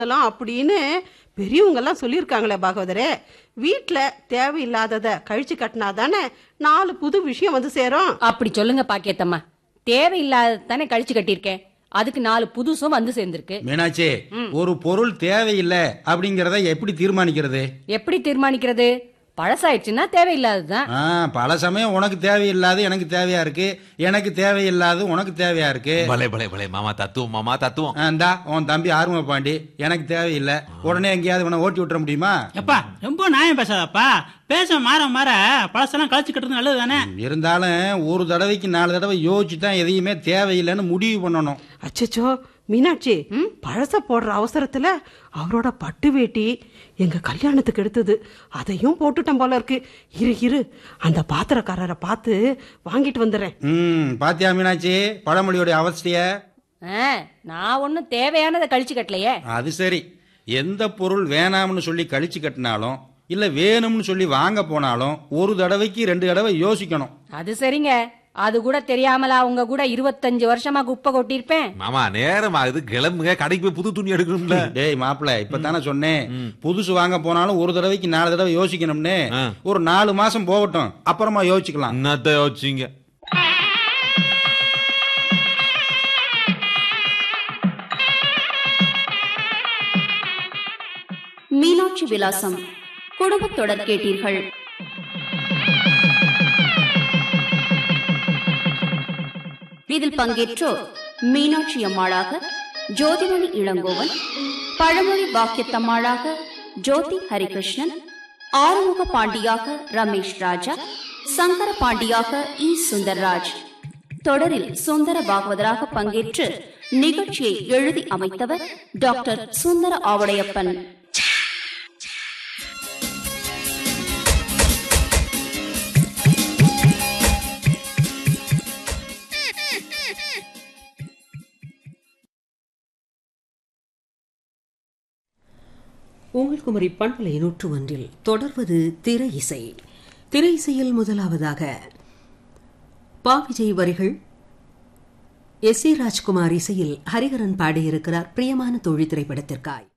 எல்லாம் அப்படின்னு பெரியவங்க எல்லாம் சொல்லியிருக்காங்களே பாகவதரே வீட்ல தேவையில்லாதத கழிச்சு கட்டினா தானே நாலு புது விஷயம் வந்து சேரும் அப்படி சொல்லுங்க பாக்கியத்தம்மா தேவையில்லாத தானே கழிச்சு கட்டியிருக்கேன் அதுக்கு நாலு புதுசும் வந்து சேர்ந்திருக்கு மீனாட்சி ஒரு பொருள் தேவையில்லை அப்படிங்கறத எப்படி தீர்மானிக்கிறது எப்படி தீர்மானிக்கிறது பழசாயிடுச்சுன்னா தேவையில்லாததுதான் ஆ, பல சமயம் உனக்கு தேவையில்லாது எனக்கு தேவையா இருக்கு எனக்கு தேவையில்லாது உனக்கு தேவையா இருக்கு பலே பலே பலே மாமா தத்துவம் மாமா தத்துவம் ஆ, இந்தா உன் தம்பி ஆர்வ பாண்டி எனக்கு தேவையில்லை உடனே எங்கேயாவது இவனை ஓட்டி விட்டுற முடியுமா எப்பா ரொம்ப நியாயம் பேசாதப்பா பேச மாற மாற பழசெல்லாம் கழிச்சு கட்டுறது நல்லது தானே இருந்தாலும் ஒரு தடவைக்கு நாலு தடவை யோசிச்சு தான் எதையுமே தேவையில்லைன்னு முடிவு பண்ணணும் அச்சச்சோ மீனாட்சி பழச போடுற அவசரத்துல அவரோட பட்டு வேட்டி எங்க கல்யாணத்துக்கு எடுத்தது அதையும் போட்டுட்டேன் போல இருக்கு இரு இரு அந்த பாத்திரக்காரரை பார்த்து வாங்கிட்டு வந்துடுறேன் ம் பாத்தியா மீனாட்சி பழமொழியோட அவஸ்தைய ஆ, நான் ஒன்னும் தேவையானதை கழிச்சு கட்டலையே அது சரி எந்த பொருள் வேணாம்னு சொல்லி கழிச்சு கட்டினாலும் இல்ல வேணும்னு சொல்லி வாங்க போனாலும் ஒரு தடவைக்கு ரெண்டு தடவை யோசிக்கணும் அது சரிங்க அது கூட தெரியாமலா உங்க கூட இருபத்தஞ்சு வருஷமா குப்பை கொட்டியிருப்பேன் மாமா நேரம் ஆகுது கிளம்புங்க கடைக்கு போய் புது துணி எடுக்கணும்ல டேய் மாப்பிள்ள இப்பதானே சொன்னேன் புதுசு வாங்க போனாலும் ஒரு தடவைக்கு நாலு தடவை யோசிக்கணும்னு ஆ. ஒரு நாலு மாசம் போகட்டும் அப்புறமா யோசிக்கலாம் என்னத்த யோசிச்சீங்க மீனாட்சி விலாசம் குடும்பத் தொடர் கேட்டீர்கள் இதில் பங்கேற்றோர் மீனாட்சி அம்மாளாக ஜோதிமணி இளங்கோவன் பழமொழி பாக்கியத்தம்மாளாக ஜோதி ஹரிகிருஷ்ணன் ஆறுமுக பாண்டியாக ரமேஷ் ராஜா சங்கர பாண்டியாக இ சுந்தர்ராஜ் தொடரில் சுந்தர பாகவதராக பங்கேற்று நிகழ்ச்சியை எழுதி அமைத்தவர் டாக்டர் சுந்தர ஆவடையப்பன் உங்கள் குமரி பண்பலை நூற்று ஒன்றில் தொடர்வது திரை இசை திரை இசையில் முதலாவதாக பா விஜய் வரிகள் எஸ் ஏ ராஜ்குமார் இசையில் ஹரிஹரன் பாடியிருக்கிறார் பிரியமான தோழி திரைப்படத்திற்காய்